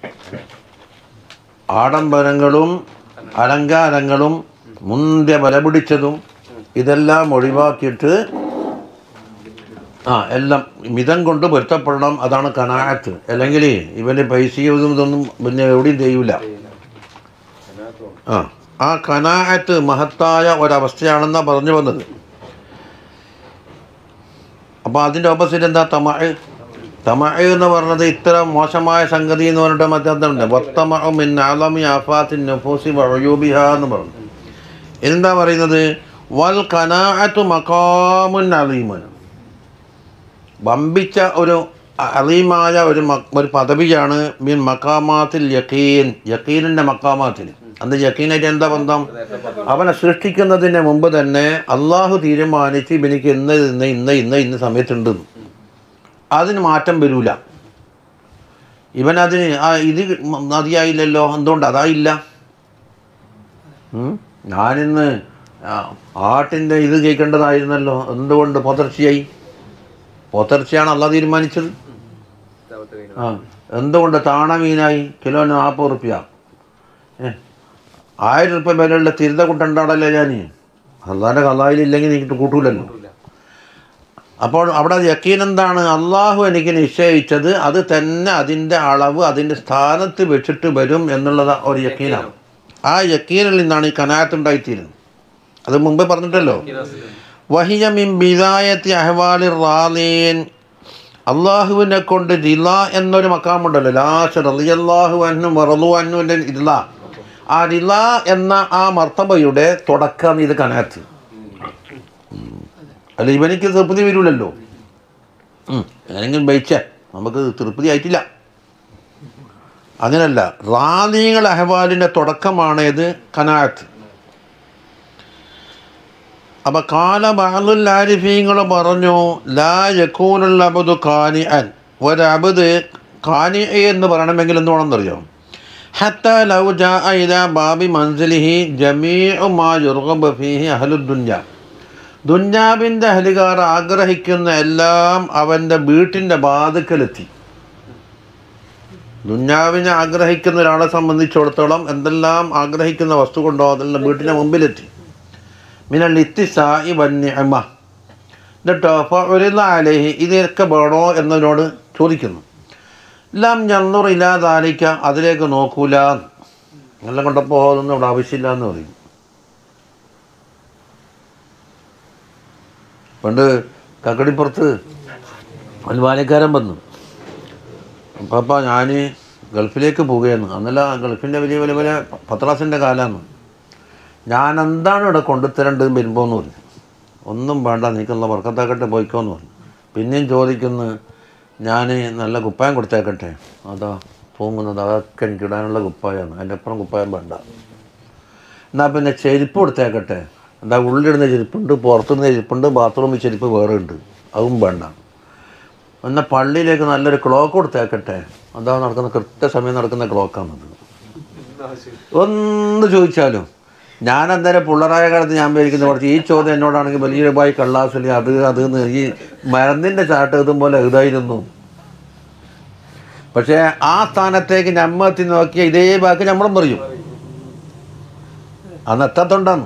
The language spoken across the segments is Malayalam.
ആഡംബരങ്ങളും അലങ്കാരങ്ങളും മുന്തിയ വില പിടിച്ചതും ഇതെല്ലാം ഒഴിവാക്കിയിട്ട് ആ എല്ലാം മിതം കൊണ്ട് പൊരുത്തപ്പെടണം അതാണ് കനായത്ത് അല്ലെങ്കിൽ ഇവന് പൈസയും ഇതും ഇതൊന്നും പിന്നെ എവിടെയും ചെയ്യൂല ആ ആ കനായത്ത് മഹത്തായ ഒരവസ്ഥയാണെന്നാണ് പറഞ്ഞു വന്നത് അപ്പോൾ അതിൻ്റെ ഓപ്പോസിറ്റ് എന്താ തമഴ് തമഴ് എന്ന് പറഞ്ഞത് ഇത്ര മോശമായ സംഗതി എന്ന് പറഞ്ഞിട്ട് മറ്റേതുണ്ട് വത്തമിൻ ആലമി ആഫാത്തിൻ നഫൂസി വഴയൂബിഹ എന്ന് പറഞ്ഞു എന്താ പറയുന്നത് വൽ കനാഅത്തു മക്കാമുൻ അലീമുൻ വമ്പിച്ച ഒരു അലീമായ ഒരു മ- ഒരു പദവിയാണ് മീൻ മക്കാമാത്തിൽ യക്കീൻ യക്കീനിൻ്റെ മക്കാമാത്തിൽ അന്ന് യക്കീനായിട്ട് എന്താ ബന്ധം അവനെ സൃഷ്ടിക്കുന്നതിന് മുമ്പ് തന്നെ അള്ളാഹു തീരുമാനിച്ച് ഇവനിക്ക് ഇന്ന് ഇന്ന് ഇന്ന് ഇന്ന് ഇന്ന സമയത്തുണ്ടെന്ന് അതിന് മാറ്റം വരൂല ഇവനതിന് ആ ഇത് മതിയായില്ലല്ലോ എന്തുകൊണ്ട് അതായില്ല ഉം? ഞാനിന്ന് ആ, ആട്ടിൻ്റെ ഇത് കേൾക്കേണ്ടതായിരുന്നല്ലോ എന്തുകൊണ്ട് പുതർച്ചയായി പുതർച്ചയാണ് അല്ല തീരുമാനിച്ചത് ആ എന്തുകൊണ്ട് താണ മീനായി കിലോന് നാൽപ്പത് റുപ്യ ഏ ആയിരം റുപ്യ വിലയുള്ള തിരുത കൂട്ടണ്ടാടല്ലേ ഞാൻ അള്ളാൻ്റെ കലായിലില്ലെങ്കിൽ നീക്കിട്ട് കൂട്ടൂലല്ലോ അപ്പോൾ അവിടെ യക്കീൻ എന്താണ് അള്ളാഹു എനിക്ക് നിശ്ചയിച്ചത് അത് തന്നെ അതിൻ്റെ അളവ് അതിൻ്റെ സ്ഥാനത്ത് വെച്ചിട്ട് വരും എന്നുള്ളത് ഒരു യക്കീനാണ് ആ യക്കീനിൽ നിന്നാണ് ഈ കനാത്ത് ഉണ്ടായിത്തീരുന്നത് അത് മുമ്പ് പറഞ്ഞിട്ടല്ലോ വഹിയ മിൻ ബിദായത്തി അഹ്വാലി റാലീൻ അള്ളാഹുവിനെ കൊണ്ട് റില എന്നൊരു മക്കാമുണ്ടല്ലോ ലാസ്റ്റ് റളിയല്ലാഹു അന്നും വറലു അന്നുവിൻ്റെ റില ആ റില എന്ന ആ മർത്തബയുടെ തുടക്കം ഇത് കനാത്ത് അല്ല ഇവനിക്ക് തൃപ്തി വരൂലല്ലോ ഏതെങ്കിലും ബയിച്ചേ നമുക്ക് തൃപ്തി ആയിട്ടില്ല അങ്ങനല്ല റാലീങ്ങൾ അഹ്വാലിൻ്റെ തുടക്കമാണ് ഇത് കനാത്ത് അപ്പം കാല ബഹലുൽ ആരിഫീങ്ങൾ പറഞ്ഞു ലാ യക്കൂനുൽ അബദു കാനി അൻ ഒരബദ് കാനി എന്ന് പറയണമെങ്കിൽ എന്ത് വേണമെന്നറിയോ ഹത്ത ലൗ ജാ ഇല ബാബി മൻസിലിഹി ജമീഉ മാ യുർഗബ് ഫീഹി അഹലുദ്ദുന്യ ദുന്യാവിൻ്റെ അഹലുകാർ ആഗ്രഹിക്കുന്ന എല്ലാം അവൻ്റെ വീട്ടിൻ്റെ ബാധക്കലെത്തി ദുന്യാവിനെ ആഗ്രഹിക്കുന്ന ഒരാളെ സംബന്ധിച്ചിടത്തോളം എന്തെല്ലാം ആഗ്രഹിക്കുന്ന വസ്തു കൊണ്ടോ അതെല്ലാം വീട്ടിൻ്റെ മുമ്പിലെത്തി മിനൽ ഇത്തിസായി വന്യമ എന്നിട്ടോ ഫുരിലാലേഹി ഇതൊക്കെ വേണോ എന്നതിനോട് ചോദിക്കുന്നു എല്ലാം ഞന്നൂർ ഇല്ലാതാലിക്ക അതിലേക്ക് നോക്കൂല എല്ലാം കൊണ്ടപ്പോൾ അതൊന്നും ഇവിടെ ആവശ്യമില്ല എന്ന് പറയും പണ്ട് കക്കടിപ്പുറത്ത് ഒരു ബാല്യക്കാരൻ വന്നു പാപ്പ ഞാൻ ഗൾഫിലേക്ക് പോവുകയാണ് അന്നല്ല ഗൾഫിൻ്റെ വലിയ വലിയ വലിയ പത്രാസിൻ്റെ കാലമാണ് ഞാൻ എന്താണ് ഇവിടെ കൊണ്ടുത്തരേണ്ടത് വരുമ്പോൾ എന്ന് പറഞ്ഞു ഒന്നും വേണ്ട നീക്കുള്ള വർക്കത്താക്കട്ടെ പോയിക്കോന്ന് പറഞ്ഞു പിന്നെയും കൊടുക്കുന്നു ഞാൻ നല്ല കുപ്പായം കൊടുത്തേക്കട്ടെ അതാ തൂങ്ങുന്നത് അതൊക്കെ എനിക്ക് ഇടാനുള്ള കുപ്പായമാണ് അതിൻ്റെ അപ്പുറം കുപ്പായം വേണ്ട എന്നാൽ പിന്നെ ചെരുപ്പ് കൊടുത്തേക്കട്ടെ എന്താ ഉള്ളിടുന്ന ചെരുപ്പുണ്ട് പുറത്തുനിന്ന് ചെരുപ്പുണ്ട് ബാത്റൂമിൽ ചെരുപ്പ് വേറെ ഉണ്ട് അതും വേണ്ട എന്നാൽ പള്ളിയിലേക്ക് നല്ലൊരു ക്ലോക്ക് കൊടുത്തേക്കട്ടെ അതാ നടക്കുന്ന കൃത്യസമയം നടക്കുന്ന ക്ലോക്കാണത് ഒന്ന് ചോദിച്ചാലും ഞാൻ അന്നേരം പിള്ളേരായ കാലത്ത് ഞാൻ വിചാരിക്കുന്ന കുറച്ച് ഈ ചോദ്യം എന്നോടാണെങ്കിൽ വലിയ രൂപമായി കള്ളാസിൽ അത് അത് എന്ന് ഈ മരുന്നിൻ്റെ ചാട്ട് എഴുതും പോലെ എഴുതായിരുന്നു പക്ഷേ ആ സ്ഥാനത്തേക്ക് നമ്മ എത്തി നോക്കിയ ഇതേ ബാക്കി നമ്മളും പറയും അന്ന് എത്തത്തുണ്ടെന്ന്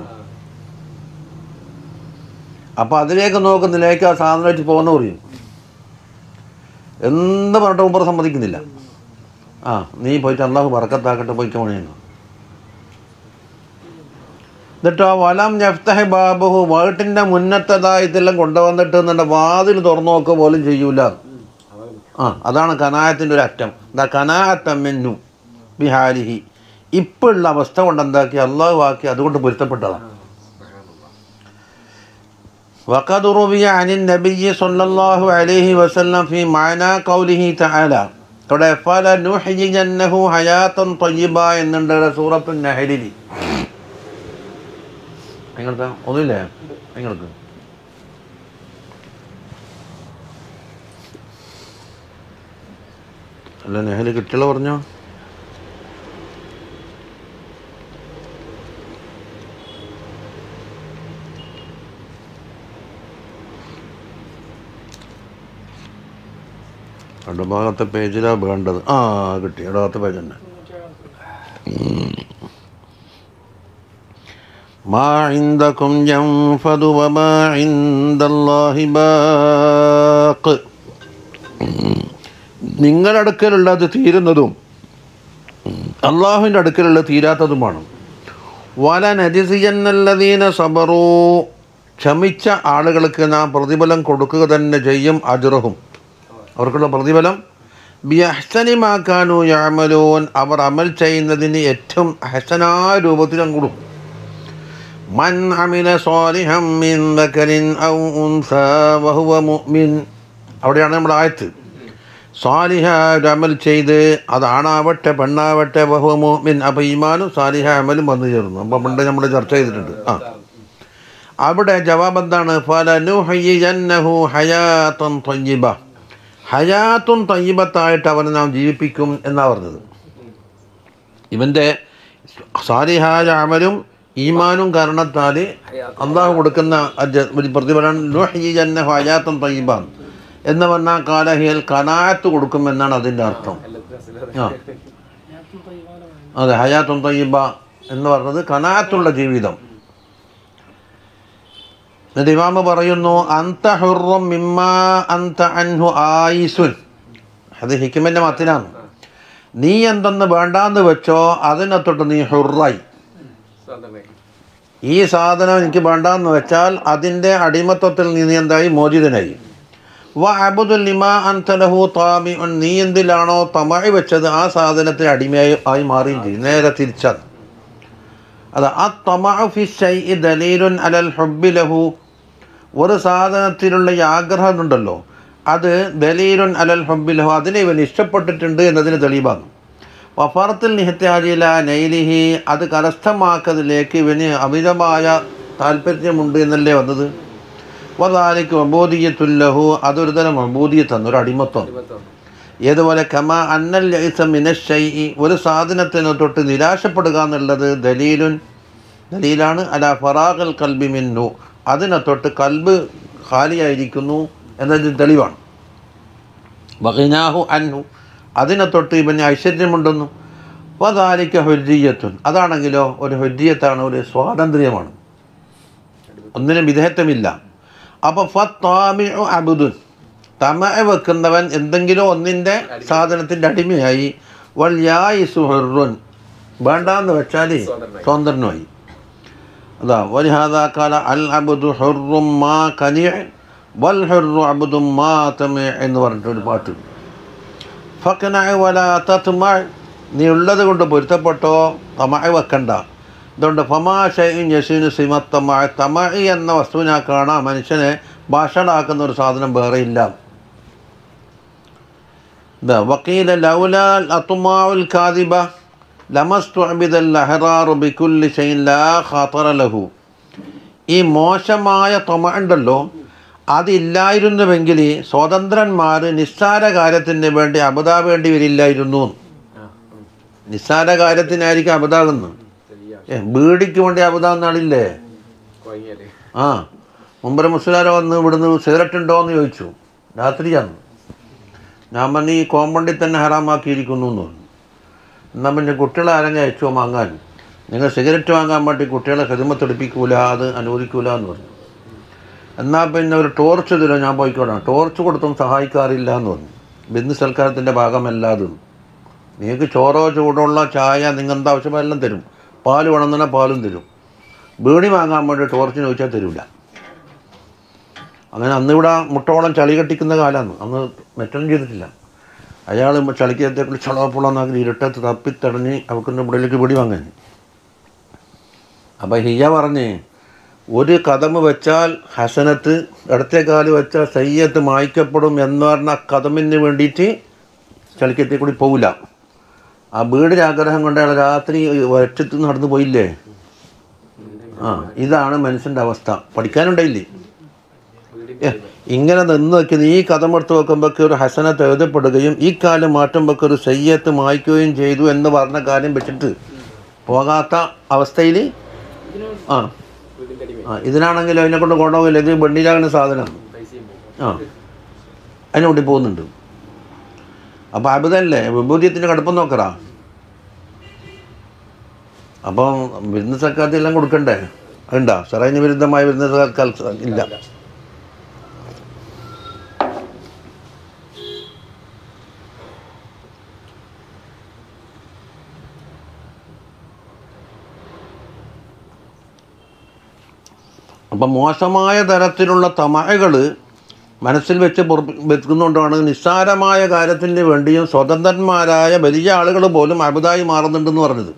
അപ്പോൾ അതിലേക്ക് നോക്കുന്നില്ലേക്ക് ആ സാധനം വെച്ച് പോകുന്ന പറയും എന്ത് പറഞ്ഞിട്ട് മുമ്പ് സമ്മതിക്കുന്നില്ല ആ നീ പോയിട്ട് അള്ളാഹു പറക്കത്താക്കട്ടെ പോയിക്കോ പണിയുന്നു എന്നിട്ടോ വലം ഞഫ്തഹ് ബാബുഹു വീട്ടിൻ്റെ മുന്നത്തതായിട്ടെല്ലാം കൊണ്ടുവന്നിട്ട് എന്നെ വാതിൽ തുറന്നു നോക്കുക പോലും ചെയ്യൂല ആ അതാണ് കനായത്തിൻ്റെ ഒരു അറ്റം എന്താ കനായത്തമ്മിന്നു ബിഹാരിഹി ഇപ്പോഴുള്ള അവസ്ഥ കൊണ്ട് എന്താക്കി അള്ളാഹു ആക്കി അതുകൊണ്ട് പൊരുത്തപ്പെട്ടതാണ് وقد روي عن النبي صلى الله عليه وسلم في معنى قوله تعالى ഇവിടെ ഫല നുഹ്യിജന്നഹു ഹയാത്തൻ ത്വയ്യിബ എന്നുണ്ട് സൂറത്തു നഹലിൽ നിങ്ങൾക്ക് ഒന്നുമില്ലേ നിങ്ങൾക്ക് അല്ല നെഹല് കിട്ടിയുള്ള പറഞ്ഞോ ഇടഭാഗത്തെ പേജിലാണ് വേണ്ടത് ആ കിട്ടി ഇടഭാഗത്തെ പേജ് തന്നെ ما عندكم ينفد وما عند الله باق നിങ്ങളുടെ അടുക്കലുള്ളത് തീരുന്നതും അള്ളാഹുവിൻ്റെ അടുക്കലുള്ളത് തീരാത്തതുമാണ് വല നജിസിയന്നല്ലതീന സബറൂ ക്ഷമിച്ച ആളുകൾക്ക് നാം പ്രതിഫലം കൊടുക്കുക തന്നെ ചെയ്യും അജുറഹും അവർക്കുള്ള പ്രതിഫലം ബി അഹ്സനിമാക്കാനു യാമലോൻ അവർ അമൽ ചെയ്യുന്നതിന് ഏറ്റവും ഹസനായ രൂപത്തിലും കൊടുക്കും മൻ അമില സ്വാലിഹം മിൻ ദക്കരിൻ ഔ ഉൻസ വഹുവ മുഅ്മിൻ അവിടെയാണ് നമ്മുടെ ആയത്ത് സ്വാലിഹ ഒരു അമൽ ചെയ്ത് അതാണാവട്ടെ പെണ്ണാവട്ടെ വഹുവ മുഅ്മിൻ അപ്പോൾ ഈമാനും സ്വാലിഹ അമലും വന്നു ചേർന്നു അപ്പോൾ പണ്ട് നമ്മൾ ചർച്ച ചെയ്തിട്ടുണ്ട് ആ അവിടെ ജവാബ് എന്താണ് ഫലനുഹയ്യന്നഹു ഹയാത്തൻ ത്വയ്യിബ ഹയാത്തുൻ ത്വയ്യിബത്തായിട്ട് അവനെ നാം ജീവിപ്പിക്കും എന്നാണ് പറഞ്ഞത് ഇവൻ്റെ സാലിഹായ അമലും ഈമാനും കാരണത്താൽ അള്ളാഹു കൊടുക്കുന്ന അജ- ഒരു പ്രതിഫലം നുഹയ്യന്നഹു ഹയാത്തൻ ത്വയ്യിബ എന്ന് പറഞ്ഞാൽ കാലഹിയൽ കനായത്ത് കൊടുക്കുമെന്നാണ് അതിൻ്റെ അർത്ഥം ആ അതെ ഹയാത്തുൻ ത്വയ്യിബ എന്ന് പറഞ്ഞത് കനായത്തുള്ള ജീവിതം എന്നിട്ട് ഇമാമ് പറയുന്നു അന്ത ഹുറും മിമ്മ അന്ത അൻഹു ആയിസുൻ അത് ഹിക്കുമിൻ്റെ മത്തിനാണ് നീ എന്തെന്ന് വേണ്ടാന്ന് വെച്ചോ അതിനൊത്തോട്ട് നീ ഹുറായി ഈ സാധനം എനിക്ക് വേണ്ടാന്ന് വെച്ചാൽ അതിൻ്റെ അടിമത്വത്തിൽ നീ എന്തായി മോചിതനായി വ അബുദുൽ ലിമാ അൻതലഹു താമി നീ എന്തിലാണോ തമായി വെച്ചത് ആ സാധനത്തിന് അടിമയായി ആയി മാറുകയും ചെയ്യും നേരെ തിരിച്ചാണ് അത് ആ തമഅ ഫി ഷൈഇ ദലീലുൻ അലൽ ഹുബ്ബി ലഹു ഒരു സാധനത്തിലുള്ള ഈ ആഗ്രഹം ഉണ്ടല്ലോ അത് ദലീലുൻ അലൽ ഹുബ്ബി ലഹു അതിനെ ഇവൻ ഇഷ്ടപ്പെട്ടിട്ടുണ്ട് എന്നതിന് തെളിവാണ് വഫറത്തിൽ നിഹത്യാജില നൈലിഹി അത് കരസ്ഥമാക്കതിലേക്ക് ഇവന് അമിതമായ താല്പര്യമുണ്ട് എന്നല്ലേ വന്നത് വദാലിക്ക് അബോധിയത്തുല്ലഹു അതൊരു തരം അബോധിയത്താണ് ഒരു അടിമത്വം ഏതുപോലെ കമ അന്നൽ മിനശൈ ഒരു സാധനത്തിനെ തൊട്ട് നിരാശപ്പെടുക എന്നുള്ളത് ദലീലുൻ ദലീലാണ് അല ഫറാഖൽ കൽബി മിന്നു അതിനെ തൊട്ട് കൽബ് ഖാലിയായിരിക്കുന്നു എന്നതിന് തെളിവാണ് വഹിനാഹു അന്നു അതിനെ തൊട്ട് ഇവന് ഐശ്വര്യമുണ്ടെന്നു വദാലിക്ക ഹുര്ജിയത്തുൻ അതാണെങ്കിലോ ഒരു ഹുര്ജിയത്താണ് ഒരു സ്വാതന്ത്ര്യമാണ് ഒന്നിനും വിധേയത്വമില്ല അപ്പോൾ ഫത്താമിഉ അബുദുൻ തമ വെക്കുന്നവൻ എന്തെങ്കിലും ഒന്നിൻ്റെ സാധനത്തിൻ്റെ അടിമയായി വൽ യായി സുഹറുൻ വേണ്ടാന്ന് വെച്ചാൽ സ്വതന്ത്രനുമായി അതാ വലിഹാദാക്കാല അൽ അബുദു ഹുറും മാ കനിയ വൽ ഹുറു അബുദും മാ തമ എന്ന് പറഞ്ഞിട്ടൊരു പാട്ട് ഫക്കനായ വല തത്മ നീ ഉള്ളത് കൊണ്ട് പൊരുത്തപ്പെട്ടോ തമായി വെക്കണ്ട അതുകൊണ്ട് ഫമാഷയും യശീനു സിമ തമ തമഴി എന്ന വസ്തുവിനെ കാണാൻ മനുഷ്യനെ ഭാഷണാക്കുന്ന ഒരു സാധനം വേറെ ഇല്ല ഇതാ വക്കീല ലൗലാൽ അത്തുമാവുൽ കാദിബ ലമസ്തുഅബിദൽ അഹറാറു ബിക്കുല്ലി ഷൈൻ ലാ ഖാത്തറ ലഹു ഈ മോശമായ തൊമ ഉണ്ടല്ലോ അതില്ലായിരുന്നുവെങ്കിൽ സ്വതന്ത്രന്മാർ നിസ്സാര കാര്യത്തിന് വേണ്ടി അബദാവേണ്ടി വരില്ലായിരുന്നു നിസ്സാര കാര്യത്തിനായിരിക്കും അബദാകുന്നത് ഏ ബീഡിക്ക് വേണ്ടി അബദാന്നാളില്ലേ ആ മുമ്പ് മുസ്ലാര വന്ന് ഇവിടുന്ന് സിഗരറ്റ് ഉണ്ടോ എന്ന് ചോദിച്ചു രാത്രിയാണ് ഞാൻ പറഞ്ഞു ഈ കോമ്പൗണ്ടിൽ തന്നെ ഹറാമാക്കിയിരിക്കുന്നു എന്ന് പറഞ്ഞു എന്നാൽ പിന്നെ കുട്ടികളെ ആരെങ്കിലും അയച്ചോ വാങ്ങാൻ നിങ്ങൾ സിഗരറ്റ് വാങ്ങാൻ വേണ്ടി കുട്ടികളെ ഹിതമത്തെടുപ്പിക്കൂല അത് അനുവദിക്കൂല എന്ന് പറഞ്ഞു എന്നാൽ പിന്നെ ഒരു ടോർച്ച് തരുമോ ഞാൻ പോയിക്കോളാം ടോർച്ച് കൊടുത്തും സഹായിക്കാറില്ല എന്ന് പറഞ്ഞു ബിസിനസ് സൽക്കാരത്തിൻ്റെ ഭാഗമല്ലാതും നിങ്ങൾക്ക് ചോറോ ചൂടുള്ള ചായ നിങ്ങൾ എന്താ ആവശ്യമോ എല്ലാം തരും പാല് വേണമെന്നുണ്ടെങ്കിൽ പാലും തരും ബീഡി വാങ്ങാൻ വേണ്ടി ടോർച്ചിന് ചോദിച്ചാൽ തരില്ല അങ്ങനെ അന്നിവിടെ മുട്ടോളം ചളി കെട്ടിക്കുന്ന കാലമാണ് അന്ന് മറ്റൊന്നും ചെയ്തിട്ടില്ല അയാൾ ചളിക്കകത്തേക്കുള്ള ചളവപ്പുള്ളന്നാക്കി ഇരുട്ടത്ത് തപ്പിത്തടഞ്ഞ് അവക്കുന്ന ഇവിടേക്ക് പിടി വാങ്ങാൻ അപ്പം ഹിയ പറഞ്ഞ് ഒരു കഥമ് വെച്ചാൽ ഹസനത്ത് ഇടത്തെ കാല് വെച്ചാൽ സയ്യത്ത് മായ്ക്കപ്പെടും എന്ന് പറഞ്ഞ കഥമിന് വേണ്ടിയിട്ട് ചളിക്കത്തെ കൂടി പോവില്ല ആ വീടിൻ്റെ ആഗ്രഹം കൊണ്ട് അയാൾ രാത്രി ഒറ്റത്ത് നടന്നു പോയില്ലേ ആ ഇതാണ് മനുഷ്യൻ്റെ അവസ്ഥ പഠിക്കാനുണ്ടായില്ലേ ഏ, ഇങ്ങനെ നിന്ന് വെക്കുന്ന ഈ കഥം എടുത്ത് വെക്കുമ്പോഴൊക്കെ ഒരു ഹസനത്ത് എഴുതപ്പെടുകയും ഈ കാലം മാറ്റുമ്പോഴൊക്കെ ഒരു സയ്യത്ത് മായ്ക്കുകയും ചെയ്തു എന്ന് പറഞ്ഞ കാര്യം വെച്ചിട്ട് പോകാത്ത അവസ്ഥയിൽ ആ ആ ഇതിനാണെങ്കിൽ അതിനെ കൊണ്ട് കൊണ്ടുപോകില്ല ഇത് വെണ്ണിലാകുന്ന സാധനം ആ അതിനെ കൊണ്ട് പോകുന്നുണ്ട് അപ്പോൾ അബുദല്ലേ വിഭൂതിയത്തിൻ്റെ കടുപ്പം നോക്കറാ അപ്പം വിരുന്ന് സക്കാത്തി എല്ലാം കൊടുക്കണ്ടേ ഉണ്ടോ ഷറൈന് വിരുദ്ധമായ വിരുന്ന് സക്കാത്ത് ഇല്ല അപ്പം മോശമായ തരത്തിലുള്ള തമഴകൾ മനസ്സിൽ വെച്ച് പുറ- വെക്കുന്നതുകൊണ്ടാണ് നിസ്സാരമായ കാര്യത്തിന് വേണ്ടിയും സ്വതന്ത്രന്മാരായ വലിയ ആളുകൾ പോലും അബുദായി മാറുന്നുണ്ടെന്ന് പറഞ്ഞത്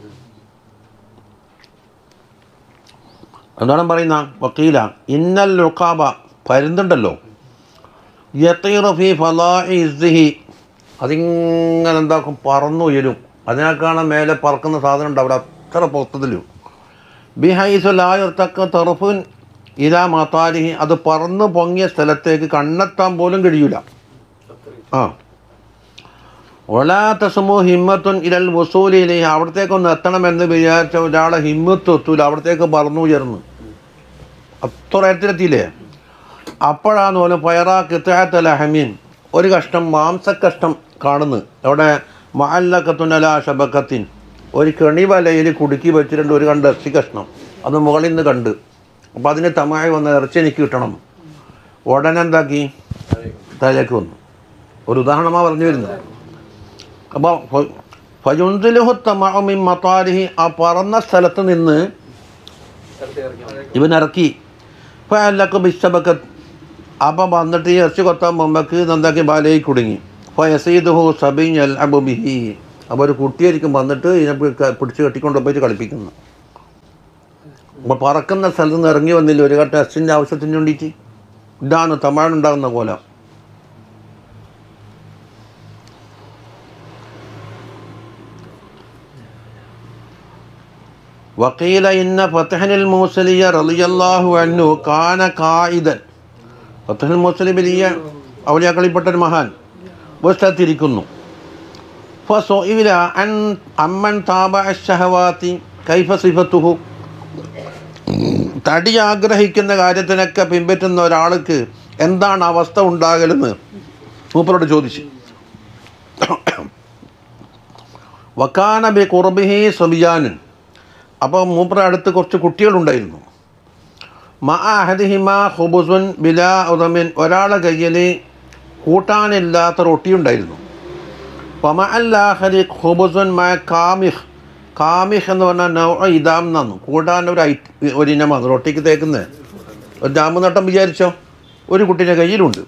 എന്താണ് പറയുന്ന വക്കീല ഇന്നൽ ലുക്കാബ പരുന്നുണ്ടല്ലോ യത്തീറഫി ഫലാഹി ഇസ്ഹി അതിങ്ങനെ എന്താക്കും പറന്നുയരും അതിനേക്കാണ് മേലെ പറക്കുന്ന സാധനം ഉണ്ട് അവിടെ അത്ര പൊത്തത്തിലും ബിഹൈസുലായർത്തക്ക തെറുഫുൻ ഇലാ മാതാരിഹി അത് പറന്ന് പൊങ്ങിയ സ്ഥലത്തേക്ക് കണ്ണെത്താൻ പോലും കഴിയൂല ആ ഒലാ തസുമു ഹിമ്മത്തുൻ ഇലൽ വസൂലിയിലെ അവിടത്തേക്കൊന്ന് എത്തണമെന്ന് വിചാരിച്ച ഒരാളെ ഹിമ്മത്ത് എത്തൂല അവിടത്തേക്ക് പറന്നു ഉയർന്നു അത്ര ഉയരത്തിലെത്തിയില്ലേ അപ്പോഴാന്ന് പോലെ പയറാ കിത്താത്തല ഹമീൻ ഒരു കഷ്ണം മാംസക്കഷ്ണം കാണുന്നു അവിടെ മഅല്ലക്കത്തുനല ശബക്കത്തിൻ ഒരു കെണി വലയിൽ കുടുക്കി വെച്ചിട്ടുണ്ട് ഒരു കണ്ട് ഇറച്ചി കഷ്ണം അത് മുകളിൽ നിന്ന് കണ്ട് അപ്പോൾ അതിന് തമായി വന്ന് ഇറച്ചി എനിക്ക് കിട്ടണം ഉടനെ എന്താക്കി തലേക്ക് വന്നു ഒരു ഉദാഹരണമാണ് പറഞ്ഞു വരുന്നത് അപ്പോൾ ഫജുന്തുലുഹു തമാമി മത്താരിഹി ആ പറന്ന സ്ഥലത്ത് നിന്ന് ഇവൻ ഇറക്കി ഇപ്പോൾ അല്ലക്ക് ബിസ്സബക്കത്ത് അപ്പം വന്നിട്ട് ഈ ഇറച്ചി കൊത്താൻ മുമ്പക്ക് എന്താക്കി ബാലയിൽ കുടുങ്ങി അപ്പോൾ യസീദുഹു സബീൻ അൽ അബുബിഹി അപ്പോൾ ഒരു കുട്ടിയായിരിക്കും വന്നിട്ട് ഇതിനെ പി- ക- പിടിച്ച് കെട്ടിക്കൊണ്ട് പോയിട്ട് കളിപ്പിക്കുന്നു അപ്പോൾ പറക്കുന്ന സ്ഥലത്ത് നിന്ന് ഇറങ്ങി വന്നില്ല ഒരു ഘട്ടം എസ്സിൻ്റെ ആവശ്യത്തിന് വേണ്ടിയിട്ട് ഇതാണ് തമിഴുണ്ടാകുന്ന പോലെ വക്കീല ഇന്ന ഫത്തഹനിൽ മൂസലിയ റളിയല്ലാഹു അൻഹു കാന കായിദൻ ഫത്തഹുൽ മൂസലി വലിയ ഔലിയാക്കളിൽപ്പെട്ട ഒരു മഹാൻ ഒരു സ്ഥലത്തിരിക്കുന്നു ഫസോയില അൻ അമ്മൻ താബ ഷഹവാത്തി കൈഫ സിഫത്തുഹു തടി ആഗ്രഹിക്കുന്ന കാര്യത്തിനൊക്കെ പിൻപറ്റുന്ന ഒരാൾക്ക് എന്താണ് അവസ്ഥ ഉണ്ടാകലെന്ന് മൂപ്പരോട് ചോദിച്ചു വക്കാന ബി കുർബിഹി സബിയാനൻ അപ്പോൾ മൂപ്പറ അടുത്ത് കുറച്ച് കുട്ടികളുണ്ടായിരുന്നു മഅഹദിഹിമ ഹുബുസുൻ ബിലാ ഉദമിൻ ഒരാളെ കയ്യിൽ കൂട്ടാനില്ലാത്ത റൊട്ടിയുണ്ടായിരുന്നു പമ അല്ലാഹരി ഹുബുസുൻ മ കാമിഹ് കാമിഹ് എന്ന് പറഞ്ഞാൽ നൗ ഇതാം എന്നാണ് കൂട്ടാൻ ഒരു ഐ ഒരു ഇനമാണ് റൊട്ടിക്ക് തേക്കുന്നത് ഒരു ജാമ്പ് നട്ടം വിചാരിച്ചോ ഒരു കുട്ടീൻ്റെ കയ്യിലുണ്ട്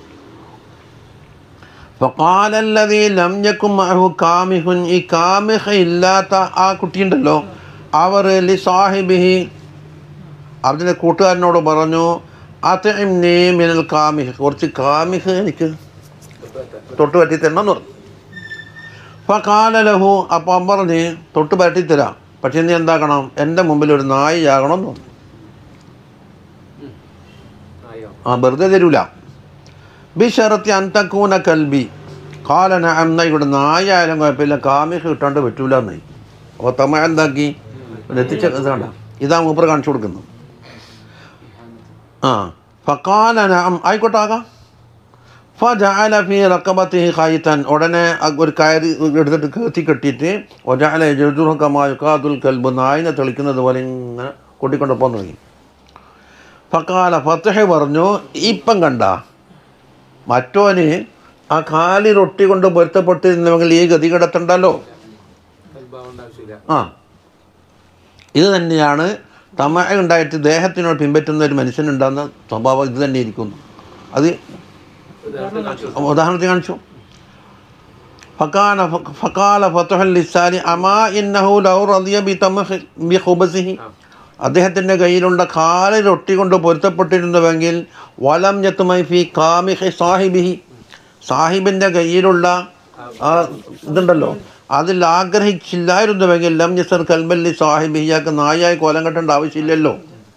ഫക്കാലല്ലതീ ലം യക്കും മഅഹു കാമിഹുൻ ഈ കാമിഹ ഇല്ലാത്ത ആ കുട്ടിയുണ്ടല്ലോ അവർ ലി സാഹിബിഹി അവൻ്റെ കൂട്ടുകാരനോട് പറഞ്ഞു അത്തഇംനി മിനൽ കാമിഹ് കുറച്ച് കാമിഹ് എനിക്ക് തൊട്ട് പറ്റി തരണമെന്ന് പറഞ്ഞു ഫക്കാല ലഹു അപ്പം അവൻ പറഞ്ഞ് തൊട്ട് പറ്റി തരാം പക്ഷെ നീ എന്താക്കണം എൻ്റെ മുമ്പിൽ ഒരു നായി ആകണമെന്ന് പറഞ്ഞു ആ വെറുതെ തരൂല ബിഷറത്തി അന്തക്കൂന കൽബി കാലന എന്ന ഇവിടെ നായായാലും കുഴപ്പമില്ല കാമിഹ് കിട്ടാണ്ട് പറ്റൂല എന്നായി അപ്പോൾ തമ്മ എന്താക്കി ഇവിടെ എത്തിച്ച ഇതാണ്ട ഇതാ മൂപ്പർ കാണിച്ചു കൊടുക്കുന്നു ആ ഫക്കാലന ആയിക്കോട്ടെ ആകാം ഫജഅല ഫി റക്കബത്തിഹി ഖൈതൻ ഉടനെ അ- ഒരു കയറി എടുത്തിട്ട് കയറ്റി കെട്ടിയിട്ട് ഒജഅല യജുറുഹു കമാ യുഖാദുൽ കൽബ് നായിനെ തെളിക്കുന്നത് പോലെ ഇങ്ങനെ കൊട്ടിക്കൊണ്ട് പോകാൻ തുടങ്ങി ഫക്കാല ഫത്തഹ് പറഞ്ഞു ഇപ്പം കണ്ട മറ്റോന് ആ കാലി റൊട്ടി കൊണ്ട് പൊരുത്തപ്പെട്ടിരുന്നെങ്കിൽ ഈ ഗതി കിടത്തണ്ടല്ലോ ആ ഇത് തന്നെയാണ് തമ ഉണ്ടായിട്ട് ദേഹത്തിനോട് പിൻപറ്റുന്ന ഒരു മനുഷ്യനുണ്ടാകുന്ന സ്വഭാവം ഇത് തന്നെ ഇരിക്കുന്നു അത് ഉദാഹരണത്തിന് കാണിച്ചു ഫക്കാന ഫക്കാല ഫത്തുഹൽ ലിസാനി അമാ ഇന്നഹു ലൗ റളിയ ബി തമഹ് ബി ഖുബസിഹി അദ്ദേഹത്തിൻ്റെ കയ്യിലുള്ള കാല് റൊട്ടി കൊണ്ട് പൊരുത്തപ്പെട്ടിരുന്നുവെങ്കിൽ വലം ഞത്തുമൈ ഫി കാമിഹി സാഹിബിഹി സാഹിബിൻ്റെ കയ്യിലുള്ള ആ ഇതുണ്ടല്ലോ അതിൽ ആഗ്രഹിച്ചില്ലായിരുന്നുവെങ്കിൽ ലം യസർ കൽബല്ലി സാഹിബി ഇയാൾക്ക് നായായി കോലം കെട്ടേണ്ട ആവശ്യമില്ലല്ലോ